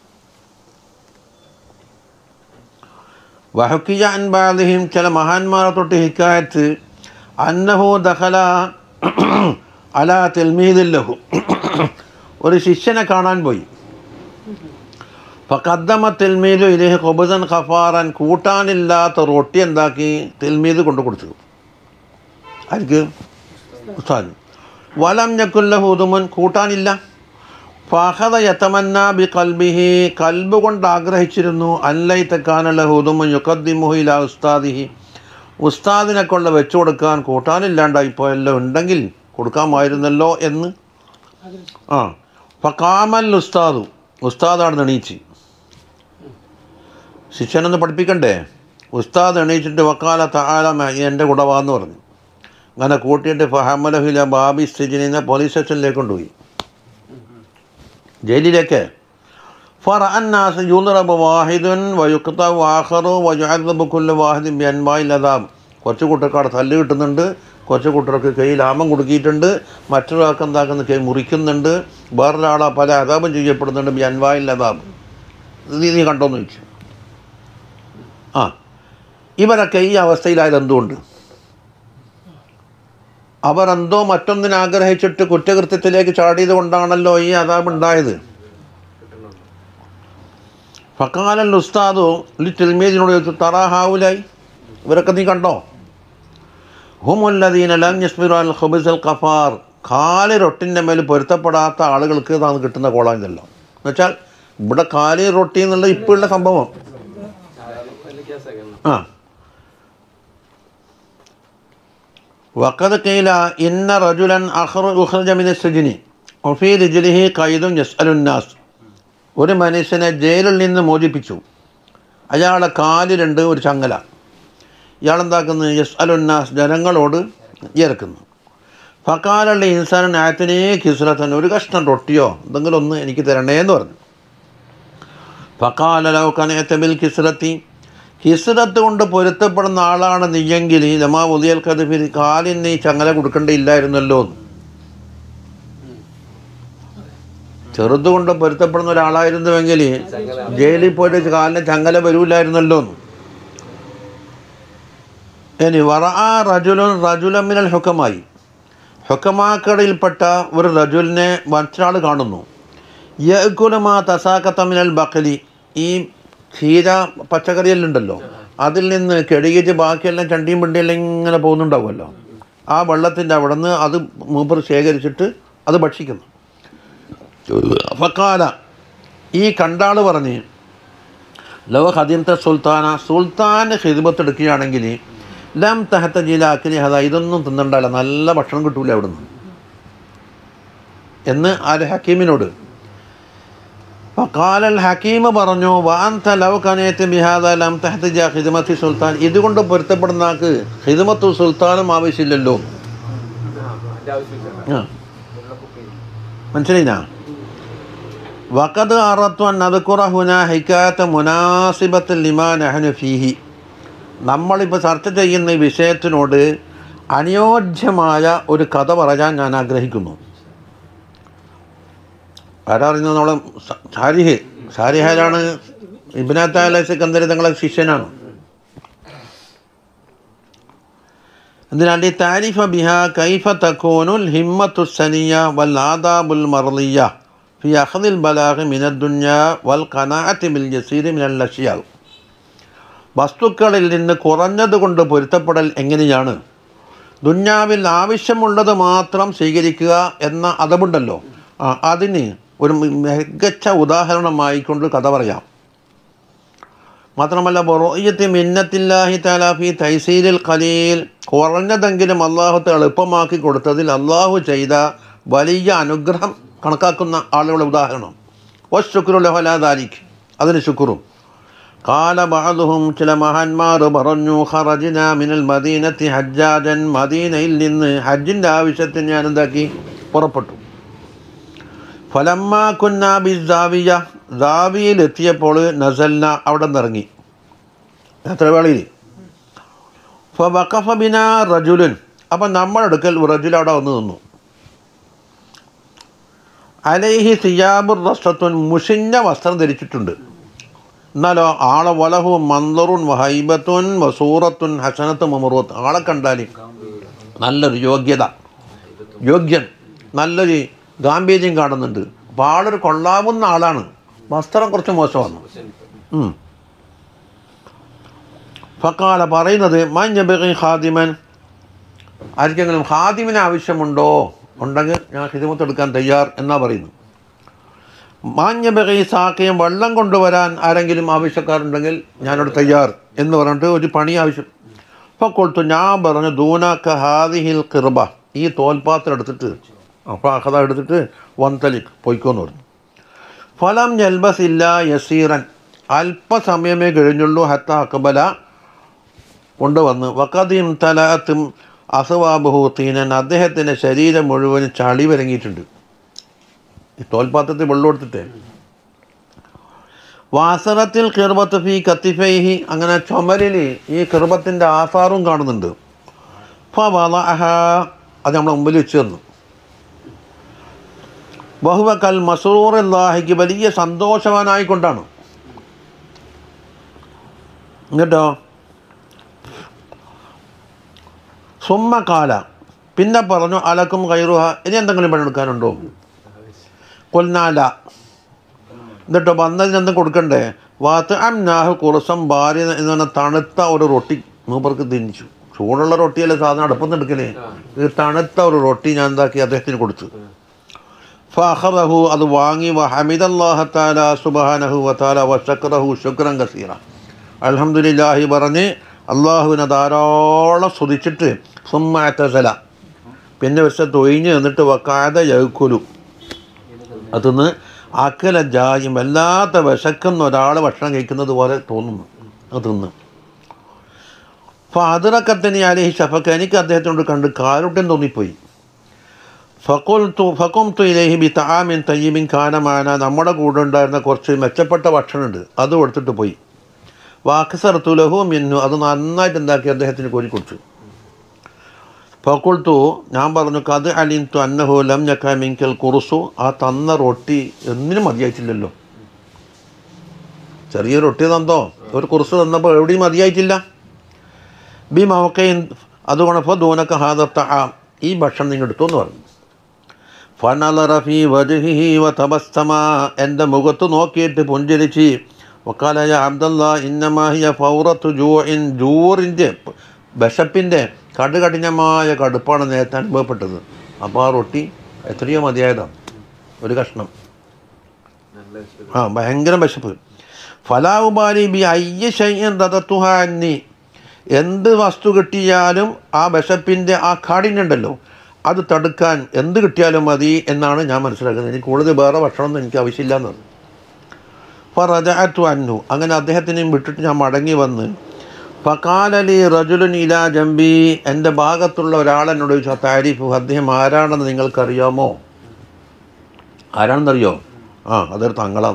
വഹക്കിയ അൻബാദിഹിം ചില മഹാന്മാരെ തൊട്ട് ഹിക്കായത്ത് അന്നഹു ദഖല അല തെൽമീദില്ലഹു ഒരു ശിഷ്യനെ കാണാൻ പോയി ഫക്കദ്ദമ തെൽമീദു ഇലേഹ് കൊബുസൻ ഖഫാറൻ കൂട്ടാനില്ലാത്ത റൊട്ടി എന്താക്കി തെൽമീദ് കൊണ്ടു കൊടുത്തു ആർക്ക് ഉസ്താദ് വലം ഞക്കുല്ല ഹുദുമുൻ കൂട്ടാനില്ല ഫഹദ യതമന്ന ബി കൽബിഹി കൽബ് കൊണ്ട് ആഗ്രഹിച്ചിരുന്നു അല്ലൈ തെക്കാനുള്ള ഹുദുമുൻ യുക്കദ്ദിമുഹു ഇല ഉസ്താദിഹി ഉസ്താദിനെ കൊണ്ട് വെച്ചു കൊടുക്കാൻ കൂട്ടാനില്ലാണ്ടായിപ്പോയല്ലോ ഉണ്ടെങ്കിൽ കൊടുക്കാമായിരുന്നല്ലോ എന്ന് ആ ഫക്കാമൽ ഉസ്താദു ഉസ്താദാണ് എണീച്ച് ശിഷ്യനൊന്ന് പഠിപ്പിക്കണ്ടേ ഉസ്താദ് എണീച്ചിട്ട് വക്കാല താല എൻ്റെ കൂടെ വാന്ന് പറഞ്ഞു അങ്ങനെ കൂട്ടിയിട്ട് ഫഹമലഹില ബാബി സ്ഥിജിനെ പോലീസ് സ്റ്റേഷനിലേക്ക് കൊണ്ടുപോയി ജയിലിലേക്ക് ഫറ അന്നാസ് യൂനറബ് വാഹിദുൻ വയുക്ത വാഹറു വയുഅദബ് കുല്ല വാഹിദും ബിയൻവായി ലതാബ് കുറച്ച് കൂട്ടർക്കാട് തല്ല് കിട്ടുന്നുണ്ട് കുറച്ച് കൂട്ടർക്ക് കയ്യിൽ ആമം കൊടുക്കിയിട്ടുണ്ട് മറ്റൊരാൾക്ക് എന്താക്കുന്ന കൈ മുറിക്കുന്നുണ്ട് വേറൊരാളെ പല അതാപം ചെയ്യപ്പെടുന്നുണ്ട് ബിയൻവായി ലതാബ് ഇത് നീ കണ്ടോന്ന് ചോദിച്ചു ആ ഇവരൊക്കെ ഈ അവസ്ഥയിലായത് എന്തുകൊണ്ട് അവരെന്തോ മറ്റൊന്നിനെ ആഗ്രഹിച്ചിട്ട് കുറ്റകൃത്യത്തിലേക്ക് ചാടിയത് കൊണ്ടാണല്ലോ ഈ അതാബ് ഉണ്ടായത് ഫക്കാലൽ ഉസ്താദു ലി തിൽമീദിനോട് ചോദിച്ചു തറാ ഹാവുലായി ഇവരൊക്കെ നീ കണ്ടോ ഹുമുല്ലദീന ലം യസ്മിറു അൽ ഖുബിസൽ ഖഫാർ കാല് റൊട്ടിൻ്റെ മേൽ പൊരുത്തപ്പെടാത്ത ആളുകൾക്ക് ഇതാണ് കിട്ടുന്ന കോള ഇതല്ലോ എന്നുവെച്ചാൽ ഇവിടെ കാല് റൊട്ടി എന്നുള്ള ഇപ്പോഴുള്ള സംഭവം ആ വക്കത് കീല ഇന്ന റജുലൻ അഹ്റു ഉഖ്റജ മിന സജിനി ഒഫീ റിജലിഹി ഖൈദുൻ യസ്അലുന്നാസ് ഒരു മനുഷ്യനെ ജയിലിൽ നിന്ന് മോചിപ്പിച്ചു അയാളെ കാലിലുണ്ട് ഒരു ചങ്ങല ഇയാളെന്താക്കുന്നു യസ് അലുന്നാസ് ജനങ്ങളോട് ഇറക്കുന്നു ഫക്കാലുള്ള ഇൻസാൻ ആയത്തിനെ കിസ്രത്തൻ ഒരു കഷ്ണം റൊട്ടിയോ എന്തെങ്കിലും ഒന്ന് എനിക്ക് തരണേന്ന് പറഞ്ഞു ഫക്കാലോ കനയത്തബിൽ കിസ്രത്തി കിസ്രത്ത് കൊണ്ട് പൊരുത്തപ്പെടുന്ന ആളാണ് നീയെങ്കിൽ ലമാ ഉദിയൽ കതിഫിൽ കാലിന് ഈ ചങ്ങല കൊടുക്കേണ്ടിയില്ലായിരുന്നല്ലോ എന്ന് ചെറുതുകൊണ്ട് പൊരുത്തപ്പെടുന്ന ഒരാളായിരുന്നുവെങ്കിൽ ജയിലിൽ പോയിട്ട് കാലിന് ചങ്ങല വരൂലായിരുന്നല്ലോ എന്ന് ഇനി വറ റജുലുൻ റജുലമിനൽ ഹുക്കമായി ഹുക്കമാക്കടയിൽപ്പെട്ട ഒരു റജുലിനെ മറ്റൊരാൾ കാണുന്നു യക്കുലമാ തസാക്കത്തമിനൽ ബക്കലി ഈ ക്ഷീര പച്ചക്കറിയെല്ലാം ഉണ്ടല്ലോ അതിൽ നിന്ന് കെടുകിച്ച് ബാക്കിയെല്ലാം ചണ്ടിയും പിണ്ടിയെല്ലാം ഇങ്ങനെ പോകുന്നുണ്ടാവുമല്ലോ ആ വെള്ളത്തിൻ്റെ അവിടെ നിന്ന് അത് മൂപ്പർ ശേഖരിച്ചിട്ട് അത് ഭക്ഷിക്കുന്നു ഫക്കാല ഈ കണ്ടാൾ പറഞ്ഞ് ലവ ഹദീമത്തെ സുൽത്താന സുൽത്താൻ ഹിദ്മത്ത് എടുക്കുകയാണെങ്കിൽ ലം തഹത്ത ജിലാക്കിനി ഹത ഇതൊന്നും തിന്നണ്ടല്ല നല്ല ഭക്ഷണം കിട്ടൂല അവിടുന്ന് എന്ന് ആര് ഹക്കീമിനോട് ഫക്കാലൽ ഹക്കീമ് പറഞ്ഞു വാന്ത ലവ് കനയത്ത് ബിഹാദ ലം തഹത്ത് ജാ ഹിദ്മത്തി സുൽത്താൻ ഇതുകൊണ്ട് പൊരുത്തപ്പെടുന്ന ആൾക്ക് ഹിദ്മത്തു സുൽത്താനും ആവശ്യമില്ലല്ലോ ആ മനസ്സിലായിനാ വഖദ് അറത്തു അൻ നദ്കുറ ഹുന ഹിക്കാത്ത മുനാസിബത്തിൽ ലിമാ നഹനു ഫീഹി നമ്മളിപ്പോൾ ചർച്ച ചെയ്യുന്ന ഈ വിഷയത്തിനോട് അനുയോജ്യമായ ഒരു കഥ പറയാൻ ഞാൻ ആഗ്രഹിക്കുന്നു ആരാ അറിയുന്നത് നമ്മളെ ഷാരിഹ് ഷാരിഹാരാണ് ഇബിനാത്ത സിക്കന്ദർ തങ്ങളെ ശിഷ്യനാണ് എന്തിനാണ്ട് ഈ താരിഫ ബിഹ കൈഫ തക്കോനുൽ ഹിമ്മത്തു സനിയ വൽ ആദാബുൽ മർലിയ ഫി അഹദിൽ ബലാഹ് മിനദ്ദുഞ്ഞ വൽ കനാഅത്തി ബിൽ ജസീർ മിനൽ ലഷിയാവ് വസ്തുക്കളിൽ നിന്ന് കുറഞ്ഞത് കൊണ്ട് പൊരുത്തപ്പെടൽ എങ്ങനെയാണ് ദുഞ്ഞാവിൽ ആവശ്യമുള്ളത് മാത്രം സ്വീകരിക്കുക എന്ന അതമുണ്ടല്ലോ ആ, അതിന് ഒരു മികച്ച ഉദാഹരണമായിക്കൊണ്ട് കഥ പറയാം മാത്രമല്ല ബൊറോയ്യത്തി മിന്നത്തില്ലാഹി താലാഫി തൈസീരിൽ ഖലീൽ കുറഞ്ഞതെങ്കിലും അള്ളാഹുത്തെ എളുപ്പമാക്കി കൊടുത്തതിൽ അള്ളാഹു ചെയ്ത വലിയ അനുഗ്രഹം കണക്കാക്കുന്ന ആളുകളുടെ ഉദാഹരണം ഒ ശുക്രുലഹലാദാലിക്ക് അതിന് ശുക്രും കാല ബഅദുഹും ചില മഹാന്മാർ പറഞ്ഞു ഖറജ്ന മിനൽ മദീനത്തി ഹജ്ജാജൻ മദീനയിൽ നിന്ന് ഹജ്ജിൻ്റെ ആവശ്യത്തിന് ഞാൻ എന്താക്കി പുറപ്പെട്ടു ഫലമ്മ കുന്ന ബി ജാവിയ ജാവിയിൽ എത്തിയപ്പോൾ നസൽന അവിടെ നിന്നിറങ്ങി എത്ര വേളയിൽ ഫബക്കഫ ബിന റജുലുൻ അപ്പം നമ്മുടെ അടുക്കൽ ഒരു റജുൽ അവിടെ വന്ന് നിന്നു അലൈഹി സിയാബുർ റസ്തത്തുൻ മുഷിഞ്ഞ വസ്ത്രം ധരിച്ചിട്ടുണ്ട് എന്നാലോ ആളെ വലഹു മന്ദറുൻ വഹൈബത്തുൻ വസൂറത്തുൻ ഹസനത്തും മമുറത്ത് ആളെ കണ്ടാൽ നല്ലൊരു യോഗ്യത യോഗ്യൻ നല്ലൊരു ഗാംഭീര്യം കാണുന്നുണ്ട് അപ്പോൾ ആളൊരു കൊള്ളാവുന്ന ആളാണ് വസ്ത്രം കുറച്ച് മോശമാണ് ഉം. ഫക്കാല പറയുന്നത് മഞ്ഞബി ഖാദിമൻ ആർക്കെങ്കിലും ഹാദിമിന് ആവശ്യമുണ്ടോ ഉണ്ടെങ്കിൽ ഞാൻ ഹിദിമത്ത് എടുക്കാൻ തയ്യാർ എന്നാ പറയുന്നു മാഞ്ഞബകൈ സാക്കയും വെള്ളം കൊണ്ടുവരാൻ ആരെങ്കിലും ആവശ്യക്കാരുണ്ടെങ്കിൽ ഞാനോട് തയ്യാർ എന്ന് പറഞ്ഞിട്ട് ഒരു പണി ആവശ്യം അപ്പോൾ കൊടുത്തു ഞാൻ പറഞ്ഞു ദൂനാക്ക ഹാദിഹിൽ കിർബ ഈ തോൽപാത്രം എടുത്തിട്ട് അപ്പോൾ അഹദ എടുത്തിട്ട് വന്തലിക് പൊയ്ക്കോന്ന് പറഞ്ഞു ഫലം ജൽബസ് ഇല്ല യസീറൻ അല്പസമയമേ കഴിഞ്ഞുള്ളൂ ഹത്ത അക്ബല കൊണ്ടുവന്ന് വക്കതിയും തലാത്തും അസവാബഹൂത്തീനൻ അദ്ദേഹത്തിൻ്റെ ശരീരം മുഴുവൻ ചളി വരങ്ങിയിട്ടുണ്ട് ഈ തോൽപാത്രത്തിൽ വെള്ളം എടുത്തിട്ട് വാസനത്തിൽ കിർബത്ത് ഫി കത്തിഫൈഹി അങ്ങനെ ചുമലിൽ ഈ കിർബത്തിൻ്റെ ആസാറും കാണുന്നുണ്ട് ഫവളഅഹ അത് നമ്മളെ മുമ്പിൽ വെച്ച് തന്നു ബഹുവ കൽ മസൂർ അല്ലാഹിക്ക് വലിയ സന്തോഷവാനായിക്കൊണ്ടാണ് എന്നിട്ടോ സുമ്മക്കാല പിന്നെ പറഞ്ഞു അലക്കും കൈറുഹ ഇനി എന്തെങ്കിലും പണിയെടുക്കാനുണ്ടോ കൊൽനാല എന്നിട്ടോ വന്നതിന് എന്തും കൊടുക്കണ്ടേ വാത്ത് അംനാഹ് കുറുസം ഭാര്യ എന്ന് പറഞ്ഞ തണുത്ത ഒരു റൊട്ടി മൂപ്പർക്ക് തിന്നിച്ചു ചൂടുള്ള റൊട്ടിയല്ലേ സാധനം അടുപ്പൊന്നും എടുക്കലേ ഈ തണുത്ത ഒരു റൊട്ടി ഞാൻ എന്താക്കി അദ്ദേഹത്തിന് കൊടുത്തു ഫഹറഹു അത് വാങ്ങി വഹമിദല്ലാഹത്താല സുബഹാനഹു വത്താല വശക്രഹു ശുക്രൻ കസീറ അൽഹംദുലില്ലാഹി പറഞ്ഞ് അള്ളാഹുവിനെ ധാരാളം സ്തുതിച്ചിട്ട് സുമ്മാറ്റസല പിന്നെ വശത്ത് ഒഴിഞ്ഞ് നിന്നിട്ട് വക്കാത യൗക്കുലു അതിന്ന് അക്കല ജായും വല്ലാത്ത വിശക്കുന്ന ഒരാൾ ഭക്ഷണം കഴിക്കുന്നത് പോലെ തോന്നുന്നു അത് തിന്ന് അപ്പോൾ അതിറക്കത്തിന് അലഹി ഷഫക്ക് എനിക്ക് അദ്ദേഹത്തിനോട് കണ്ട് കാരുട്യം തോന്നിപ്പോയി ഫക്കുൽത്തു ഫക്കുംതു ഇലഹി ബി താമിൻ തയ്യബിൻ കാനമാന നമ്മുടെ കൂടെ ഉണ്ടായിരുന്ന കുറച്ച് മെച്ചപ്പെട്ട ഭക്ഷണമുണ്ട് അത് കൊടുത്തിട്ട് പോയി വാക്സർത്തു ലഹു മിന്നു അത് നന്നായിട്ട് എന്താക്കി അദ്ദേഹത്തിന് കോരി കൊടുത്തു ഫക്കുൾത്തു ഞാൻ പറഞ്ഞു കത് അലിൻതു അന്നഹു ലം ഞക്ക മിങ്കൽ കുറുസു ആ തന്ന റൊട്ടി എന്തിനും മതിയായിട്ടില്ലല്ലോ ചെറിയ റൊട്ടി തന്നോ ഒരു കുറുസ് തന്നപ്പോൾ എവിടെയും മതിയായിട്ടില്ല ബി മവക്കയും അതുകൊണ്ട് ഇപ്പോൾ ദൂനക്ക ഹാദത്ത ആ ഈ ഭക്ഷണം നിങ്ങൾ എടുത്തു എന്ന് പറഞ്ഞു ഫനലറ ഫീ വജ്ഹിഹി വതബസ്സമ എൻ്റെ മുഖത്ത് നോക്കിയിട്ട് പുഞ്ചിരിച്ച് വക്കാലയ അബ്ദല്ല ഇന്നമാഹിയ ഫൗറത്തു ജൂഇൻ ജൂറിൻ്റെ വിശപ്പിൻ്റെ കടുകഠിനമായ കടുപ്പാണ് നേരത്തെ അനുഭവപ്പെട്ടത് അപ്പോൾ ആ റൊട്ടി എത്രയോ മതിയായതാണ് ഒരു കഷ്ണം ആ ഭയങ്കര വിശപ്പ് ഫലാവുബാലി ബി അയ്യ ശയ്യൻ ദതത്തുഹാന്നി എന്ത് വസ്തു കിട്ടിയാലും ആ വിശപ്പിൻ്റെ ആ കാഠിന്യമുണ്ടല്ലോ അത് തടുക്കാൻ എന്ത് കിട്ടിയാലും മതി എന്നാണ് ഞാൻ മനസ്സിലാക്കുന്നത് എനിക്ക് കൂടുതൽ വേറെ ഭക്ഷണമൊന്നും എനിക്ക് ആവശ്യമില്ല എന്ന് ഫറജഅത്തു അന്നു അങ്ങനെ അദ്ദേഹത്തിനെയും വിട്ടിട്ട് ഞാൻ മടങ്ങി വന്ന് ഫക്കാലലി റജുലുൻ ഇലാ ജംബി എൻ്റെ ഭാഗത്തുള്ള ഒരാളെന്നോട് ചോദിച്ചു താരിഫ് അദ്ദേഹം ആരാണെന്ന് നിങ്ങൾക്കറിയാമോ ആരാണെന്നറിയോ ആ അതൊരു തങ്ങളാണ്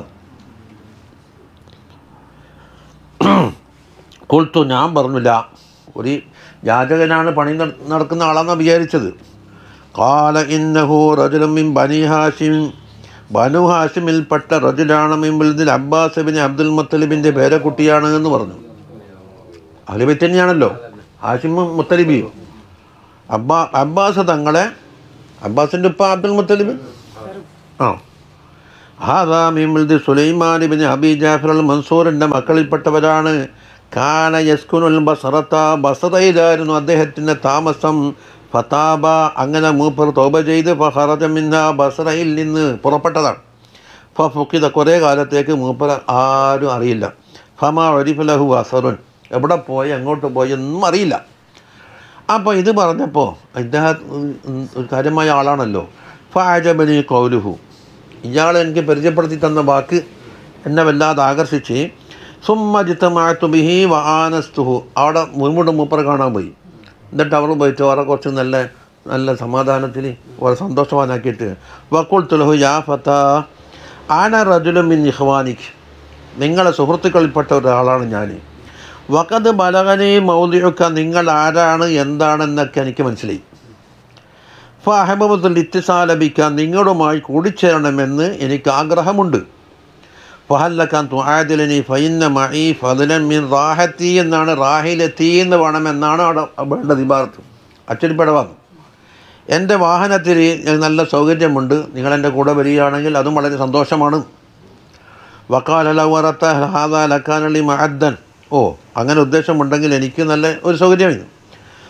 കൊൾത്തു ഞാൻ പറഞ്ഞില്ല ഒരു യാചകനാണ് പണി നട- നടക്കുന്ന ആളാണെന്നാണ് വിചാരിച്ചത് കാല ഇന്നഹു റജുലമിൻ ബനി ഹാഷിം ബനു ഹാഷിമിൽപ്പെട്ട റജുലാണ് മിമ്പിൽ അബ്ബാസ് ബിൻ അബ്ദുൽ മുത്തലിബിൻ്റെ പേരക്കുട്ടിയാണ് എന്ന് പറഞ്ഞു അലിബത്ത് തന്നെയാണല്ലോ ഹാഷിമും മുത്തലിബിയും അബ്ബാ അബ്ബാസ് തങ്ങളെ അബ്ബാസിൻ്റെ ഉപ്പ അബ്ദുൽ മുത്തലിബ് ആ ഹാദാ മിമിൽദ് സുലൈമാൻ ബിൻ അബി ജാഫർ അൽ മൻസൂറിൻ്റെ മക്കളിൽപ്പെട്ടവരാണ് കാന യസ്കുനുൽ ബസറത്ത ബസറയിലായിരുന്നു അദ്ദേഹത്തിൻ്റെ താമസം ഫതാബ അങ്ങനെ മൂപ്പർ തോബ ചെയ്ത് ഫഹറജ മിന്ന ബസറയിൽ നിന്ന് പുറപ്പെട്ടതാണ് ഫുക്കിത കുറേ കാലത്തേക്ക് മൂപ്പർ ആരും അറിയില്ല ഫമ ഒരിഫലഹു അസറുൻ എവിടെ പോയി എങ്ങോട്ട് പോയി ഒന്നും അറിയില്ല അപ്പോൾ ഇത് പറഞ്ഞപ്പോൾ ഇദ്ദേഹം ഉം, ഒരു കാര്യമായ ആളാണല്ലോ ഫാജബനി കൗലുഹു ഇയാൾ എനിക്ക് പരിചയപ്പെടുത്തി തന്ന വാക്ക് എന്നെ വല്ലാതെ ആകർഷിച്ച് സുമ്മജിത്തമാത്തുബിഹി വആനസ്തുഹു അവിടെ മുൻമുണ്ട് മൂപ്പർ കാണാൻ പോയി എന്നിട്ട് അവർ പോയിട്ട് അവരെ കുറച്ച് നല്ല നല്ല സമാധാനത്തിൽ വളരെ സന്തോഷവാനാക്കിയിട്ട് വക്കുൾ തുലഹു യാ ഫത്ത ആന റജുലും മിൻ ഇഹ്വാനിക് നിങ്ങളെ സുഹൃത്തുക്കളിൽപ്പെട്ട ഒരാളാണ് ഞാൻ വക്കത് ബലകനെ മൗലിയൊക്കെ നിങ്ങൾ ആരാണ് എന്താണെന്നൊക്കെ എനിക്ക് മനസ്സിലായി ഫഹബത്തുൽ ഇത്തിസാലബിക്കാൻ നിങ്ങളുമായി കൂടിച്ചേരണമെന്ന് എനിക്ക് ആഗ്രഹമുണ്ട് ഫഹല്ലക്കാൻ തുആദിലനി ഫൈന്ന മഈ ഫദലൻ മിൻ റാഹത്തി എന്നാണ് റാഹിലെത്തി എന്ന് വേണമെന്നാണ് അവിടെ വേണ്ടത് ഇബാർത്ത് അച്ചടിപ്പട വന്നു എൻ്റെ വാഹനത്തിൽ നല്ല സൗകര്യമുണ്ട് നിങ്ങളെൻ്റെ കൂടെ വരികയാണെങ്കിൽ അതും വളരെ സന്തോഷമാണ് വക്കാലലവറത്ത ഹാദാ ലക്കാനളി മഹദ്ദൻ ഓ അങ്ങനെ ഉദ്ദേശമുണ്ടെങ്കിൽ എനിക്ക് നല്ല ഒരു സൗകര്യമായിരുന്നു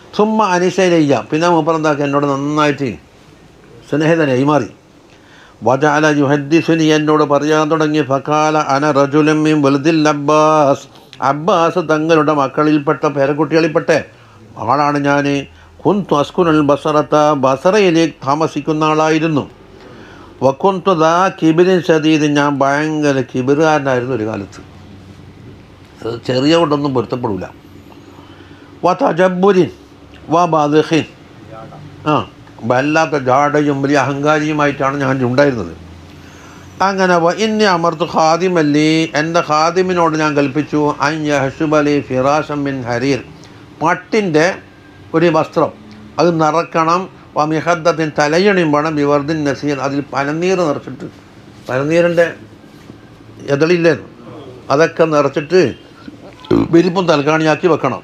സുമ്മ അനിശയിലയ്യ പിന്നെ മൂപ്പർ എന്താക്കി എന്നോട് നന്നായിട്ട് സ്നേഹിതനായി മാറി വജാല യുഹദ്ദിസുനി എന്നോട് പറയാൻ തുടങ്ങി ഫക്കാല അന റജുലമ്മിൻ വലുതിൽ അബ്ബാസ് അബ്ബാസ് തങ്ങളുടെ മക്കളിൽപ്പെട്ട പേരക്കുട്ടികളിൽപ്പെട്ട ആളാണ് ഞാൻ കുന്തു അസ്കുനൽ ബസറത്ത ബസറയിലേക്ക് താമസിക്കുന്ന ആളായിരുന്നു വക്കുന്തു ദാ കിബിരിൻ സതീത് ഞാൻ ഭയങ്കര കിബിറുകാരനായിരുന്നു ഒരു കാലത്ത് അത് ചെറിയ കൊണ്ടൊന്നും പൊരുത്തപ്പെടില്ല വ തജബുരിൻ വ ബാദിഖിൻ ആ വല്ലാത്ത ജാടയും വലിയ അഹങ്കാരിയുമായിട്ടാണ് ഞാൻ ഉണ്ടായിരുന്നത് അങ്ങനെ വ ഇന്നി അമർത്ത് ഖാദിമല്ലി എൻ്റെ ഖാദിമിനോട് ഞാൻ കൽപ്പിച്ചു അൻ യഹ്ഷുബലി ഫിറാഷം മിൻ ഹരീർ പട്ടിൻ്റെ ഒരു വസ്ത്രം അത് നിറക്കണം വ മിഹദ്ദത്തിൻ തലയണിയും വേണം വിവർദിൻ നസീർ അതിൽ പനനീർ നിറച്ചിട്ട് പനനീരിൻ്റെ എതളില്ലേ അതൊക്കെ നിറച്ചിട്ട് വിരിപ്പും തൽക്കാണിയാക്കി വെക്കണം